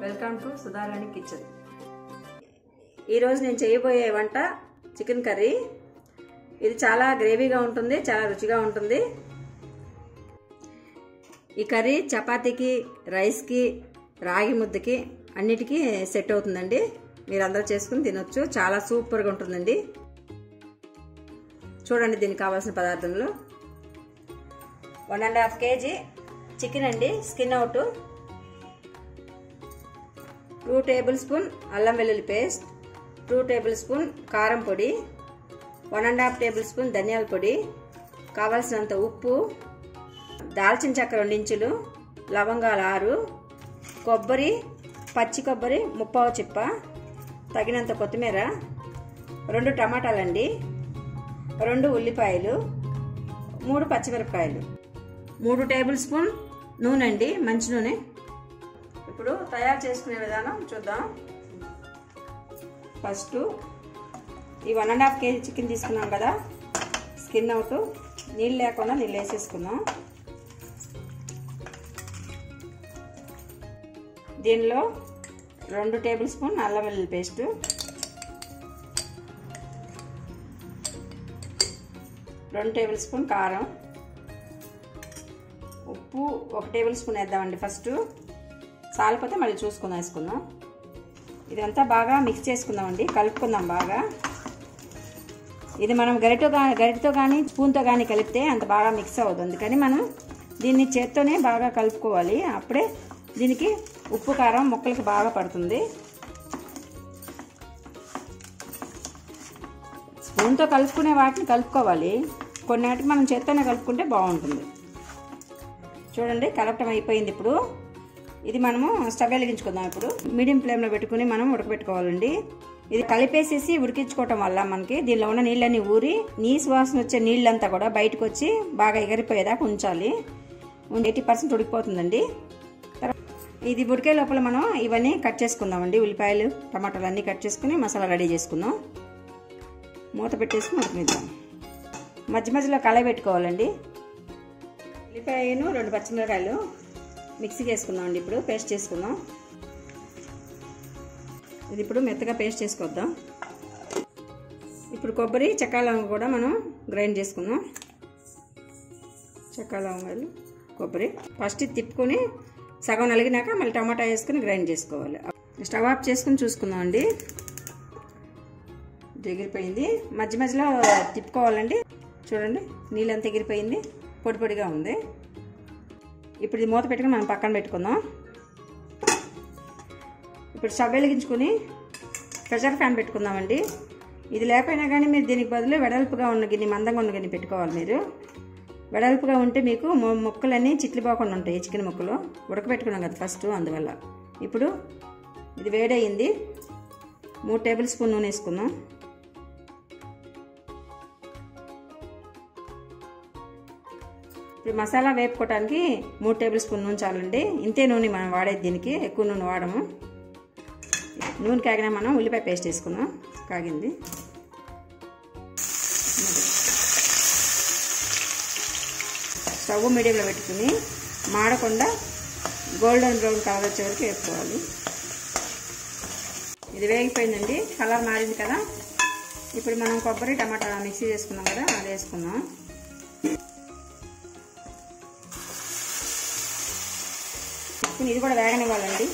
welcome to Sudharani kitchen ఈరోజు నేను చేయబోయే వంట చికెన్ కర్రీ ఇది చాలా గ్రేవీగా ఉంటుంది చాలా రుచిగా ఉంటుంది ఈ కర్రీ చపాతీకి రైస్కి రాగి ముద్దకి అన్నిటికీ సెట్ అవుతుందండి మీరు అందరూ చేసుకుని తినొచ్చు చాలా సూపర్గా ఉంటుందండి చూడండి దీనికి కావాల్సిన పదార్థంలో one and half KG chicken అండి skin out two tablespoon అల్లం వెల్లుల్లి పేస్ట్ టూ టేబుల్ స్పూన్ కారం పొడి one and half tablespoon ధనియాల పొడి కావలసినంత ఉప్పు దాల్చిన చెక్క రెండించులు లవంగాలు ఆరు కొబ్బరి పచ్చి కొబ్బరి ముప్పావు చిప్ప తగినంత కొత్తిమీర రెండు టమాటాలండి రెండు ఉల్లిపాయలు మూడు పచ్చిమిరపకాయలు మూడు టేబుల్ స్పూన్ నూనె అండి మంచి నూనె ఇప్పుడు తయారు చేసుకునే విధానం చూద్దాం ఫస్ట్ ఈ one and half KG chicken తీసుకున్నాం కదా స్కిన్ అవుట్ నీళ్ళు లేకుండా నీళ్ళు వేసేసుకుందాం దీనిలో రెండు టేబుల్ స్పూన్ అల్లం వెల్లుల్లి పేస్ట్ రెండు టేబుల్ స్పూన్ కారం ఉప్పు ఒక టేబుల్ స్పూన్ వేద్దామండి ఫస్ట్ సాలిపోతే మళ్ళీ చూసుకుందాం వేసుకుందాం ఇదంతా బాగా మిక్స్ చేసుకుందామండి కలుపుకుందాం బాగా ఇది మనం గరిటతో కానీ గరిటతో కానీ స్పూన్తో కానీ కలిపితే అంత బాగా మిక్స్ అవ్వదు అందుకని మనం దీన్ని చేత్తోనే బాగా కలుపుకోవాలి అప్పుడే దీనికి ఉప్పు కారం ముక్కలకి బాగా పడుతుంది స్పూన్తో కలుపుకునే వాటిని కలుపుకోవాలి కొన్నిటికి మనం చేత్తోనే కలుపుకుంటే బాగుంటుంది చూడండి కలపటం అయిపోయింది ఇప్పుడు ఇది మనము స్టవ్ వెలిగించుకుందాం ఇప్పుడు మీడియం ఫ్లేమ్లో పెట్టుకుని మనం ఉడకబెట్టుకోవాలండి ఇది కలిపేసేసి ఉడికించుకోవటం వల్ల మనకి దీనిలో ఉన్న నీళ్ళని ఊరి నీసు వాసన వచ్చే నీళ్ళంతా కూడా బయటకు వచ్చి బాగా ఎగరిపోయేదాకా ఉంచాలి ఎయిటీ పర్సెంట్ ఉడికిపోతుందండి ఇది ఉడికే లోపల మనం ఇవన్నీ కట్ చేసుకుందామండి ఉల్లిపాయలు టమాటాలు అన్నీ కట్ చేసుకుని మసాలా రెడీ చేసుకుందాం మూత పెట్టేసుకుని ఉడికిద్దాం మధ్య మధ్యలో కళ పెట్టుకోవాలండి ఉల్లిపాయను రెండు పచ్చిమిరకాయలు మిక్సీకి వేసుకుందాం అండి ఇప్పుడు పేస్ట్ చేసుకుందాం ఇది ఇప్పుడు మెత్తగా పేస్ట్ చేసుకొద్దాం ఇప్పుడు కొబ్బరి చెక్క లవంగ కూడా మనం గ్రైండ్ చేసుకుందాం చెక్క లవంగాలు కొబ్బరి ఫస్ట్ ఇది తిప్పుకొని సగం నలిగినాక మళ్ళీ టమాటా వేసుకుని గ్రైండ్ చేసుకోవాలి స్టవ్ ఆఫ్ చేసుకుని చూసుకుందాం అండి ఎగిరిపోయింది మధ్య మధ్యలో తిప్పుకోవాలండి చూడండి నీళ్ళంతా ఎగిరిపోయింది పొడి పొడిగా ఉంది ఇప్పుడు ఇది మూత పెట్టుకుని మనం పక్కన పెట్టుకుందాం ఇప్పుడు స్టవ్ వెలిగించుకొని ప్రెషర్ ఫ్యాన్ పెట్టుకుందామండి ఇది లేకపోయినా కానీ మీరు దీనికి బదులు వెడల్పుగా ఉన్న గిన్నె మందంగా ఉన్న గిన్నె పెట్టుకోవాలి మీరు వెడల్పుగా ఉంటే మీకు ముక్కలన్నీ చిట్లిపోకుండా ఉంటాయి చికెన్ ముక్కలు ఉడకబెట్టుకున్నాం కదా ఫస్ట్ అందువల్ల ఇప్పుడు ఇది వేడయింది మూడు టేబుల్ స్పూన్ నూనె వేసుకుందాం ఇప్పుడు మసాలా వేపుకోవడానికి మూడు టేబుల్ స్పూన్ నూనె చాలండి ఇంతే నూనె మనం వాడేది దీనికి ఎక్కువ నూనె వాడము నూనె కాగినా మనం ఉల్లిపాయ పేస్ట్ వేసుకుందాం కాగింది స్టవ్ మీడియంలో పెట్టుకుని మాడకుండా గోల్డెన్ బ్రౌన్ కలర్ వచ్చే వరకు వేసుకోవాలి ఇది వేగిపోయిందండి కలర్ మారింది కదా ఇప్పుడు మనం కొబ్బరి టమాటా మిక్సీ చేసుకున్నాం కదా అది వేసుకుందాం ఇది కూడా వేగనివ్వాలండి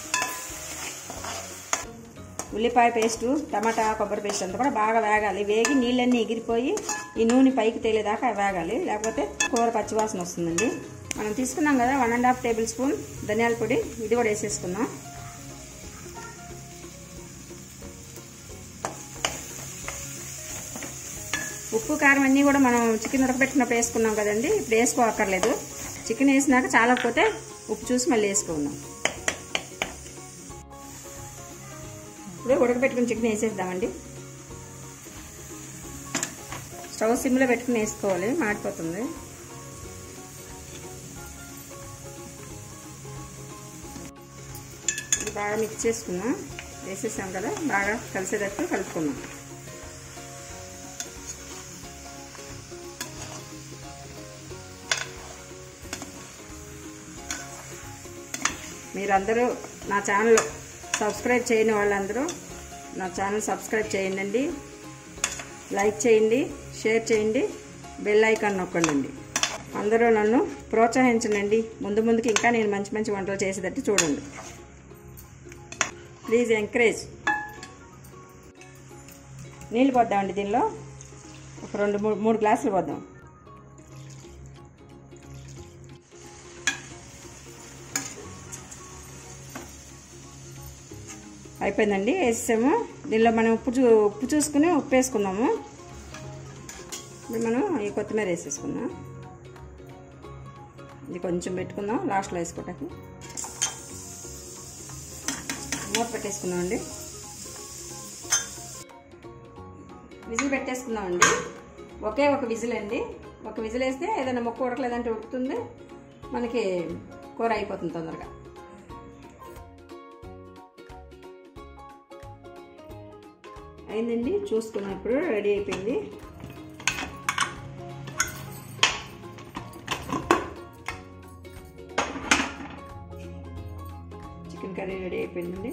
ఉల్లిపాయ పేస్టు టమాటా కొబ్బరి పేస్ట్ అంతా కూడా బాగా వేగాలి వేగి నీళ్ళన్నీ ఎగిరిపోయి ఈ నూనె పైకి తేలేదాకా వేగాలి లేకపోతే కూర పచ్చివాసన వస్తుందండి మనం తీసుకున్నాం కదా one and half tablespoon ధనియాల పొడి ఇది కూడా వేసేసుకుందాం ఉప్పు కారం అన్నీ కూడా మనం చికెన్ ఉడకబెట్టినప్పుడు వేసుకున్నాం కదండి ఇప్పుడు వేసుకోక్కర్లేదు చికెన్ వేసినాక చాలకపోతే ఉప్పు చూసి మళ్ళీ వేసుకుందాం ఇప్పుడు ఉడకబెట్టుకుని చికెన్ వేసేద్దామండి స్టవ్ సిమ్లో పెట్టుకుని వేసుకోవాలి మాడిపోతుంది ఇది బాగా మిక్స్ చేసుకుందాం వేసేసాం కదా బాగా కలిసేటట్టు కలుపుకుందాం మీరందరూ నా ఛానల్ సబ్స్క్రైబ్ చేయని వాళ్ళందరూ నా ఛానల్ సబ్స్క్రైబ్ చేయండి లైక్ చేయండి షేర్ చేయండి బెల్ ఐకాన్ నొక్కండి అందరూ నన్ను ప్రోత్సహించండి ముందు ముందుకి ఇంకా నేను మంచి మంచి వంటలు చేసేటట్టు చూడండి ప్లీజ్ ఎంకరేజ్ నీళ్ళు పోద్దామండి దీనిలో ఒక రెండు మూడు మూడు గ్లాసులు పోద్దాం అయిపోయిందండి వేసాము దీనిలో మనం ఉప్పు చూ ఉప్పు చూసుకుని ఉప్పు వేసుకున్నాము ఇప్పుడు మనం ఈ కొత్తిమీర వేసేసుకుందాం ఇది కొంచెం పెట్టుకుందాం లాస్ట్లో వేసుకోవటానికి మూత పెట్టేసుకుందాం అండి విజిల్ పెట్టేసుకుందాం అండి ఒకే ఒక విజిల్ అండి ఒక విజిల్ వేస్తే ఏదైనా మొక్క ఉడకలేదంటే ఉడుకుతుంది మనకి కూర అయిపోతుంది తొందరగా అయిందండి చూసుకున్నప్పుడు రెడీ అయిపోయింది చికెన్ కర్రీ రెడీ అయిపోయిందండి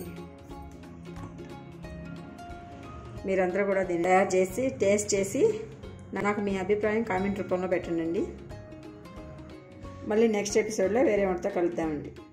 మీరందరూ కూడా దీన్ని తయారు చేసి టేస్ట్ చేసి నాకు మీ అభిప్రాయం కామెంట్ రూపంలో పెట్టండి మళ్ళీ నెక్స్ట్ ఎపిసోడ్లో వేరే వంటతో కలుద్దామండి